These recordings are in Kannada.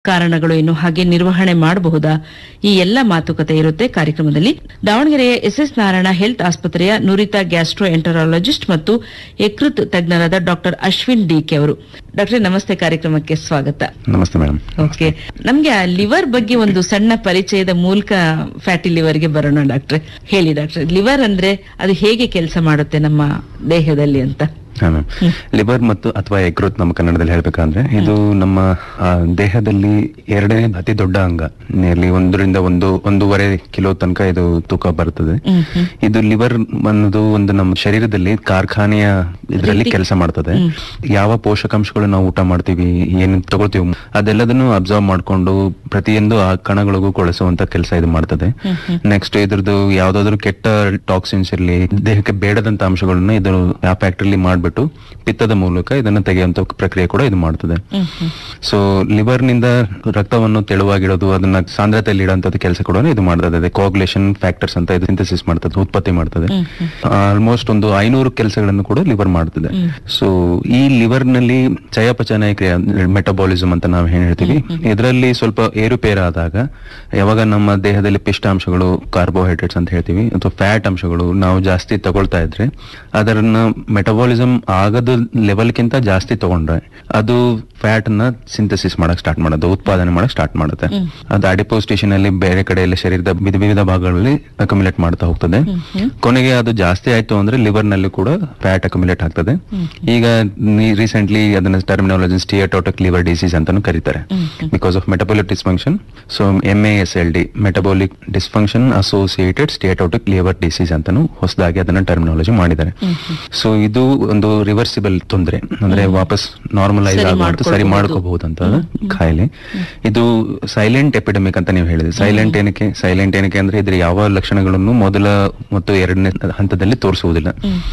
ಕಾರಣಗಳು ಏನು ಹಾಗೆ ನಿರ್ವಹಣೆ ಮಾಡಬಹುದಾ ಈ ಎಲ್ಲ ಮಾತುಕತೆ ಇರುತ್ತೆ ಕಾರ್ಯಕ್ರಮದಲ್ಲಿ ದಾವಣಗೆರೆಯ ಎಸ್ ಎಸ್ ನಾರಾಯಣ ಹೆಲ್ತ್ ಆಸ್ಪತ್ರೆಯ ನುರಿತ ಗ್ಯಾಸ್ಟ್ರೋ ಎಂಟರಾಲಜಿಸ್ಟ್ ಮತ್ತು ಯಕೃತ್ ತಜ್ಞರಾದ ಡಾಕ್ಟರ್ ಅಶ್ವಿನ್ ಡಿಕೆ ಅವರು ಡಾಕ್ಟರ್ ನಮಸ್ತೆ ಕಾರ್ಯಕ್ರಮಕ್ಕೆ ಸ್ವಾಗತ ನಮಸ್ತೆ ಮೇಡಮ್ ಓಕೆ ನಮ್ಗೆ ಆ ಲಿವರ್ ಬಗ್ಗೆ ಒಂದು ಸಣ್ಣ ಪರಿಚಯದ ಮೂಲಕ ಫ್ಯಾಟಿ ಲಿವರ್ಗೆ ಬರೋಣ ಡಾಕ್ಟ್ರೆ ಹೇಳಿ ಡಾಕ್ಟ್ರೆ ಲಿವರ್ ಅಂದ್ರೆ ಅದು ಹೇಗೆ ಕೆಲಸ ಮಾಡುತ್ತೆ ನಮ್ಮ ದೇಹದಲ್ಲಿ ಅಂತ ಹಾ ಮ್ಯಾಮ್ ಲಿವರ್ ಮತ್ತು ಅಥವಾ ಯಕೃತ್ ನಮ್ಮ ಕನ್ನಡದಲ್ಲಿ ಹೇಳ್ಬೇಕಂದ್ರೆ ಇದು ನಮ್ಮ ಆ, ದೇಹದಲ್ಲಿ ಎರಡನೇ ಅತಿ ದೊಡ್ಡ ಅಂಗ ನಿಯರ್ಲಿ ಒಂದರಿಂದ ಒಂದು ಒಂದೂವರೆ ಕಿಲೋ ತನಕ ಇದು ತೂಕ ಬರ್ತದೆ ಹ್ಮ್ ಹ್ಮ್ ಇದು ಲಿವರ್ ಅನ್ನೋದು ಒಂದು ನಮ್ಮ ಶರೀರದಲ್ಲಿ ಕಾರ್ಖಾನೆಯ ಇದರಲ್ಲಿ ಕೆಲಸ ಮಾಡ್ತದೆ ಯಾವ ಪೋಷಕಾಂಶಗಳು ನಾವು ಊಟ ಮಾಡ್ತೀವಿ ಏನ್ ತಗೊಳ್ತೀವಿ ಅದೆಲ್ಲದನ್ನು ಅಬ್ಸರ್ವ್ ಮಾಡ್ಕೊಂಡು ಪ್ರತಿಯೊಂದು ಆ ಕಣಗಳಿಗೂ ಕೊಳಿಸುವಂತ ಕೆಲಸ ಇದು ಮಾಡ್ತದೆ ನೆಕ್ಸ್ಟ್ ಇದ್ರದ್ದು ಯಾವ್ದಾದ್ರು ಕೆಟ್ಟ ಟಾಕ್ಸಿನ್ಸ್ ಇರಲಿ ದೇಹಕ್ಕೆ ಬೇಡದಂತ ಅಂಶಗಳನ್ನ ಇದು ಆ ಫ್ಯಾಕ್ಟ್ರಿಲಿ ಮಾಡ್ಬಿಟ್ಟು ಪಿತ್ತದ ಮೂಲಕ ಇದನ್ನ ತೆಗೆಯುವಂತ ಪ್ರಕ್ರಿಯೆ ಕೂಡ ಇದು ಮಾಡ್ತದೆ ಹ್ಮ್ ಹ್ಮ್ ಸೊ ಲಿವರ್ ನಿಂದ ರಕ್ತವನ್ನು ತೆಳುವಾಗಿಡೋದು ಅದನ್ನ ಸಾಂದ್ರತೆಯಲ್ಲಿ ಇಡುವಂತದ್ದು ಕೆಲಸ ಕೂಡ ಇದು ಮಾಡ್ತದೆ ಕೋಗ್ಲೇಷನ್ ಫ್ಯಾಕ್ಟರ್ಸ್ ಅಂತ ಇದು ಸಿಂಥಸಿಸ್ ಮಾಡ್ತದೆ ಉತ್ಪತ್ತಿ ಮಾಡ್ತದೆ ಆಲ್ಮೋಸ್ಟ್ ಒಂದು ಐನೂರು ಕೆಲಸಗಳನ್ನು ಕೂಡ ಲಿವರ್ ಮಾಡ್ತದೆ ಸೊ ಈ ಲಿವರ್ ನಲ್ಲಿ ಚಯಾಪಚಯ ಕ್ರಿಯೆ ಮೆಟಬಾಲಿಸಮ್ ಅಂತ ನಾವು ಏನ್ ಹೇಳ್ತೀವಿ ಇದರಲ್ಲಿ ಸ್ವಲ್ಪ ಏರುಪೇರಾದಾಗ ಯಾವಾಗ ನಮ್ಮ ದೇಹದಲ್ಲಿ ಪಿಷ್ಟಾಂಶಗಳು ಕಾರ್ಬೋಹೈಡ್ರೇಟ್ಸ್ ಅಂತ ಹೇಳ್ತೀವಿ ಅಥವಾ ಫ್ಯಾಟ್ ಅಂಶಗಳು ನಾವು ಜಾಸ್ತಿ ತಗೊಳ್ತಾ ಇದ್ರೆ ಅದನ್ನ ಮೆಟಬಾಲಿಸಮ್ ಆಗದ ಲೆವೆಲ್ಗಿಂತ ಜಾಸ್ತಿ ತಗೊಂಡ್ರೆ ಅದು ಫ್ಯಾಟ್ ನ ಸಿಂಥಸಿಸ್ ಮಾಡಕ್ ಸ್ಟಾರ್ಟ್ ಮಾಡೋದು ಉತ್ಪಾದನೆ ಮಾಡಕ್ ಸ್ಟಾರ್ಟ್ ಮಾಡುತ್ತೆ ಅದು ಅಡಿಪೋಸ್ ಸ್ಟೇಷನ್ ಅಲ್ಲಿ ಬೇರೆ ಕಡೆ ಎಲ್ಲ ಶರೀರದ ವಿಧ ವಿವಿಧ ಭಾಗಗಳಲ್ಲಿ ಅಕ್ಯುಮುಲೇಟ್ ಮಾಡ್ತಾ ಹೋಗ್ತದೆ ಕೊನೆಗೆ ಅದು ಜಾಸ್ತಿ ಆಯ್ತು ಅಂದ್ರೆ ಲಿವರ್ ನಲ್ಲಿ ಕೂಡ ಫ್ಯಾಟ್ ಅಕ್ಯುಮುಲೇಟ್ ಆಗ್ತದೆ ಈಗ ರೀಸೆಂಟ್ಲಿ ಅದನ್ನ ಟರ್ಮಿನಾಲಜಿ ಸ್ಟಿಯಟೋಟಿಕ್ ಲಿವರ್ ಡಿಸೀಸ್ ಅಂತಾನು ಕರೀತಾರೆ because of metabolic dysfunction so M S L D metabolic dysfunction associated steatotic liver disease ಅಂತಾನು ಹೊಸದಾಗಿ ಅದನ್ನ ಟರ್ಮಿನಾಲಜಿ ಮಾಡಿದ್ದಾರೆ ಸೊ ಇದು ಒಂದು ರಿವರ್ಸಿಬಲ್ ತೊಂದರೆ ಅಂದ್ರೆ ವಾಪಸ್ ನಾರ್ಮಲೈಸ್ ಸರಿ ಆಗುವಂತ ಸರಿ ಮಾಡ್ಕೋಬಹುದು ಅಂತ ಕಾಯಿಲೆ ಇದು ಸೈಲೆಂಟ್ ಎಪಿಡೆಮಿಕ್ ಅಂತ ನೀವು ಹೇಳಿದ್ರಿ ಸೈಲೆಂಟ್ ಏನಕ್ಕೆ ಸೈಲೆಂಟ್ ಏನಕ್ಕೆ ಅಂದ್ರೆ ಇದ್ರ ಯಾವ ಲಕ್ಷಣಗಳನ್ನು ಮೊದಲ ಮತ್ತು ಎರಡನೇ ಹಂತದಲ್ಲಿ ತೋರಿಸುವುದಿಲ್ಲ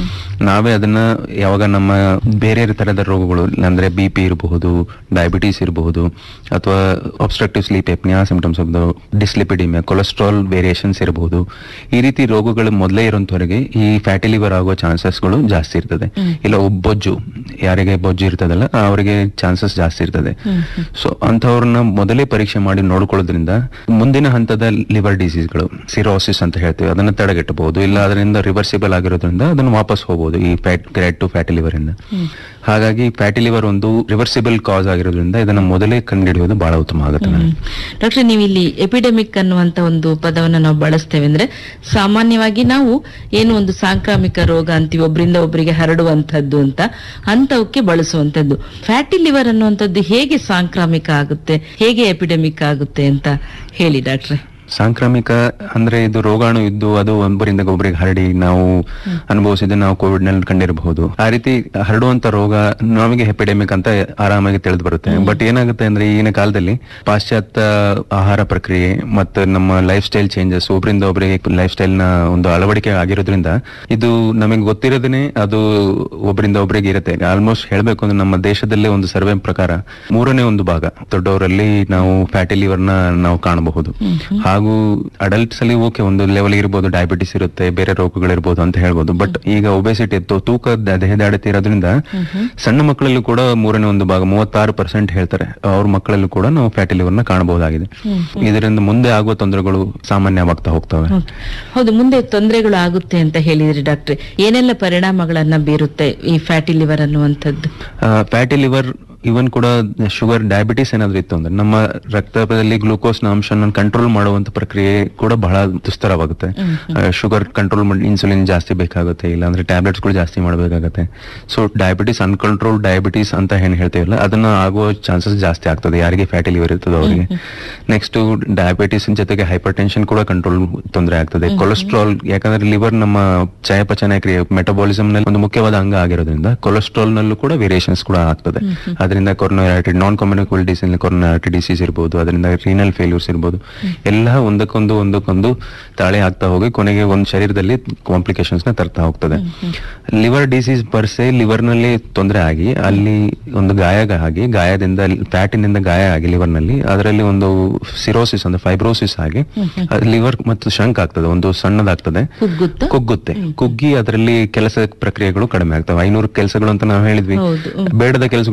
ನಾವೇ ಅದನ್ನ ಯಾವಾಗ ನಮ್ಮ ಬೇರೆ ತರದ ರೋಗಗಳು ಅಂದ್ರೆ ಬಿ ಪಿ ಇರಬಹುದು ಡಯಾಬಿಟೀಸ್ ಇರಬಹುದು ಅಥವಾ obstructive sleep apnoea symptoms of dyslipidaemia cholesterol variations ಇರಬಹುದು ಈ ರೀತಿ ರೋಗಗಳು ಮೊದಲೇ ಇರೋಂಥವರೆಗೆ ಈ ಫ್ಯಾಟಿ ಲಿವರ್ ಆಗುವ ಚಾನ್ಸಸ್ಗಳು ಜಾಸ್ತಿ ಇರ್ತದೆ ಇಲ್ಲ ಒಬ್ಬ ಬೊಜ್ಜು ಯಾರಿಗೆ ಬೊಜ್ಜು ಇರ್ತದಲ್ಲ ಅವರಿಗೆ ಚಾನ್ಸಸ್ ಜಾಸ್ತಿ ಇರ್ತದೆ ಸೊ ಅಂತವ್ರನ್ನ ಮೊದಲೇ ಪರೀಕ್ಷೆ ಮಾಡಿ ನೋಡ್ಕೊಳ್ಳೋದ್ರಿಂದ ಮುಂದಿನ ಹಂತದ ಲಿವರ್ ಡಿಸೀಸ್ಗಳು ಸಿರೋಸಿಸ್ ಅಂತ ಹೇಳ್ತೀವಿ ಅದನ್ನ ತಡೆಗಟ್ಟಬಹುದು ಇಲ್ಲ ಅದರಿಂದ ರಿವರ್ಸಿಬಲ್ ಆಗಿರೋದ್ರಿಂದ ಅದನ್ನ ವಾಪಸ್ ಹೋಗಬಹುದು ಈ fat grade two fatty liver ಇಂದ ಹಾಗಾಗಿ ಫ್ಯಾಟಿ ಲಿವರ್ ಒಂದು ರಿವರ್ಸಿಬಲ್ ಕಾಸ್ ಆಗಿರೋದ್ರಿಂದ ಇದನ್ನ ಮೊದಲೇ ಕಂಡುಹಿಡಿಯೋದು ಬಹಳ ಉತ್ತಮ ಆಗುತ್ತೆ ನನಗೆ. ಡಾಕ್ಟರ್ ನೀವು ಇಲ್ಲಿ ಎಪಿಡೆಮಿಕ್ ಅನ್ನುವಂತ ಒಂದು ಪದವನ್ನ ನಾವು ಬಳಸ್ತೇವೆ ಅಂದ್ರೆ ಸಾಮಾನ್ಯವಾಗಿ ನಾವು ಏನು ಒಂದು ಸಾಂಕ್ರಾಮಿಕ ರೋಗ ಅಂತೀವಿ ಒಬ್ಬರಿಂದ ಒಬ್ಬರಿಗೆ ಹರಡುವಂತದ್ದು ಅಂತ ಅಂತವಕ್ಕೆ ಬಳಸುವಂತದ್ದು ಫ್ಯಾಟಿ ಲಿವರ್ ಅನ್ನುವಂಥದ್ದು ಹೇಗೆ ಸಾಂಕ್ರಾಮಿಕ ಆಗುತ್ತೆ ಹೇಗೆ ಎಪಿಡೆಮಿಕ್ ಆಗುತ್ತೆ ಅಂತ ಹೇಳಿ ಡಾಕ್ಟ್ರೆ ಸಾಂಕ್ರಾಮಿಕ ಅಂದ್ರೆ ಇದು ರೋಗಾಣು ಇದ್ದು ಅದು ಒಬ್ಬರಿಂದ ಒಬ್ಬರಿಗೆ ಹರಡಿ ನಾವು ಅನುಭವಿಸಿದ ನಾವು ಕೋವಿಡ್ ನಲ್ಲಿ ಕಂಡಿರಬಹುದು ಆ ರೀತಿ ಹರಡುವಂತ ರೋಗ ನಮಗೆ ಹೆಪಿಡೆಮಿಕ್ ಅಂತ ಆರಾಮಾಗಿ ತಿಳಿದು ಬರುತ್ತೆ ಬಟ್ ಏನಾಗುತ್ತೆ ಅಂದ್ರೆ ಈಗಿನ ಕಾಲದಲ್ಲಿ ಪಾಶ್ಚಾತ್ಯ ಆಹಾರ ಪ್ರಕ್ರಿಯೆ ಮತ್ತು ನಮ್ಮ ಲೈಫ್ ಸ್ಟೈಲ್ ಚೇಂಜಸ್ ಒಬ್ಬರಿಂದ ಒಬ್ಬರಿಗೆ ಲೈಫ್ ಸ್ಟೈಲ್ ನ ಒಂದು ಅಳವಡಿಕೆ ಆಗಿರೋದ್ರಿಂದ ಇದು ನಮಗೆ ಗೊತ್ತಿರೋದನ್ನೇ ಅದು ಒಬ್ಬರಿಂದ ಒಬ್ಬರಿಗೆ ಇರುತ್ತೆ ಆಲ್ಮೋಸ್ಟ್ ಹೇಳ್ಬೇಕು ಅಂದ್ರೆ ನಮ್ಮ ದೇಶದಲ್ಲೇ ಒಂದು ಸರ್ವೆ ಪ್ರಕಾರ ಮೂರನೇ ಒಂದು ಭಾಗ ದೊಡ್ಡವರಲ್ಲಿ ನಾವು ಫ್ಯಾಟಿ ಲಿವರ್ ನ ನಾವು ಕಾಣಬಹುದು ಹಾಗೂ ಅಡಲ್ಟ್ಸ್ ಅಲ್ಲಿ ಓಕೆ ಒಂದು ಲೆವೆಲ್ ಇರ್ಬೋದು ಡಯಾಬಿಟಿಸ್ ಇರುತ್ತೆ ಬೇರೆ ರೋಗಗಳಿರ್ಬೋದು ಅಂತ ಹೇಳ್ಬೋದು ಬಟ್ ಈಗ ಒಬೆಸಿಟಿ ತೂಕ ದ- ದೇಹದ ಅಡತೆ ಇರೋದ್ರಿಂದ ಸಣ್ಣ ಮಕ್ಕಳಲ್ಲೂ ಕೂಡ ಮೂರನೇ ಒಂದು ಭಾಗ ಮೂವತ್ತಾರು ಪರ್ಸೆಂಟ್ ಹೇಳ್ತಾರೆ ಅವ್ರ ಮಕ್ಕಳಲ್ಲೂ ಕೂಡ ನಾವು ಫ್ಯಾಟಿ ಲಿವರ್ ನ ಕಾಣಬಹುದಾಗಿದೆ ಇದರಿಂದ ಮುಂದೆ ಆಗುವ ತೊಂದರೆಗಳು ಸಾಮಾನ್ಯವಾಗ್ತಾ ಹೋಗ್ತವೆ ಹ್ಮ್. ಹೌದು ಮುಂದೆ ತೊಂದರೆಗಳು ಆಗುತ್ತೆ ಅಂತ ಹೇಳಿದ್ರಿ ಡಾಕ್ಟ್ರೆ ಏನೆಲ್ಲ ಪರಿಣಾಮಗಳನ್ನ ಬೀರುತ್ತೆ ಈ ಫ್ಯಾಟಿ ಲಿವರ್ ಅನ್ನುವಂಥದ್ದು ಫ್ಯಾಟಿ ಲಿವರ್ ಇವನ್ ಕೂಡ ಶುಗರ್ ಡಯಾಬಿಟಿಸ್ ಏನಾದ್ರು ಇತ್ತು ಅಂದ್ರೆ ನಮ್ಮ ರಕ್ತದಲ್ಲಿ ಗ್ಲೂಕೋಸ್ ನ ಅಂಶನ ಕಂಟ್ರೋಲ್ ಮಾಡುವಂತ ಪ್ರಕ್ರಿಯೆ ಕೂಡ ಬಹಳ ದುಸ್ತರವಾಗುತ್ತೆ ಶುಗರ್ ಕಂಟ್ರೋಲ್ ಮಾಡಿ ಇನ್ಸುಲಿನ್ ಜಾಸ್ತಿ ಬೇಕಾಗುತ್ತೆ ಇಲ್ಲಾಂದ್ರೆ ಟ್ಯಾಬ್ಲೆಟ್ಸ್ ಗಳು ಜಾಸ್ತಿ ಮಾಡಬೇಕಾಗುತ್ತೆ ಸೊ ಡಯಾಬಿಟಿಸ್ ಅನ್ಕಂಟ್ರೋಲ್ ಡಯಾಬಿಟಿಸ್ ಅಂತ ಏನ್ ಹೇಳ್ತೀವಲ್ಲ ಅದನ್ನ ಆಗುವ ಚಾನ್ಸಸ್ ಜಾಸ್ತಿ ಆಗ್ತದೆ ಯಾರಿಗೆ ಫ್ಯಾಟಿ ಲಿವರ್ ಇರ್ತದೆ ಅವರಿಗೆ ನೆಕ್ಸ್ಟ್ ಡಯಾಬಿಟಿಸ್ ಜೊತೆಗೆ ಹೈಪರ್ ಟೆನ್ಷನ್ ಕೂಡ ಕಂಟ್ರೋಲ್ ತೊಂದರೆ ಆಗ್ತದೆ ಕೊಲೆಸ್ಟ್ರಾಲ್ ಯಾಕಂದ್ರೆ ಲಿವರ್ ನಮ್ಮ ಚಯಾಪಚಯ ಕ್ರಿಯೆ ಮೆಟಬಾಲಿಸಮ್ ನಲ್ಲಿ ಒಂದು ಮುಖ್ಯವಾದ ಅಂಗ ಆಗಿರೋದ್ರಿಂದ ಕೊಲೆಸ್ಟ್ರಾಲ್ ನಲ್ಲೂ ಕೂಡ ವೇರಿಯೇಷನ್ಸ್ ಕೂಡ ಆಗ್ತದೆ ಅದರಿಂದ coronary non communicable disease coronary disease ಇರ್ಬೋದು ಅದರಿಂದ ರೀನಲ್ ಫೇಲ್ಯೂರ್ಸ್ ಇರ್ಬೋದು ಎಲ್ಲ ಒಂದಕ್ಕೊಂದು ಒಂದಕ್ಕೊಂದು ತಾಳೆ ಆಗ್ತಾ ಹೋಗಿ ಕೊನೆಗೆ ಒಂದು ಶರೀರದಲ್ಲಿ ಕಾಂಪ್ಲಿಕೇಶನ್ಸ್ ನ ತರ್ತಾ ಹೋಗ್ತದೆ ಲಿವರ್ ಡಿಸೀಸ್ ಪರ್ಸೆ ಲಿವರ್ ನಲ್ಲಿ ತೊಂದರೆ ಆಗಿ ಅಲ್ಲಿ ಒಂದು ಗಾಯ ಆಗಿ ಗಾಯದಿಂದ ಫ್ಯಾಟಿನಿಂದ ಗಾಯ ಆಗಿ ಲಿವರ್ ನಲ್ಲಿ ಅದರಲ್ಲಿ ಒಂದು ಸಿರೋಸಿಸ್ ಅಂದ್ರೆ ಫೈಬ್ರೋಸಿಸ್ ಆಗಿ ಲಿವರ್ ಮತ್ತು ಶಂಕ್ ಆಗ್ತದೆ ಒಂದು ಸಣ್ಣದಾಗ್ತದೆ ಕುಗ್ಗುತ್ತಾ ಕುಗ್ಗುತ್ತೆ ಕುಗ್ಗಿ ಅದರಲ್ಲಿ ಕೆಲಸ ಪ್ರಕ್ರಿಯೆಗಳು ಕಡಿಮೆ ಆಗ್ತವೆ ಐನೂರು ಕೆಲಸಗಳು ಅಂತ ನಾವು ಹೇಳಿದ್ವಿ ಹೌದು ಬೇಡದ ಕೆಲಸಗಳನ್ನು ಕಡಿಮೆ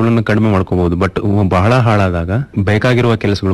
ಕಡಿಮೆ ಮಾಡ್ಕೋಬಹುದು ಬಟ್ ಬಹಳ ಹಾಳಾದಾಗ ಬೇಕಾಗಿರುವ ಕೆಲಸಗಳು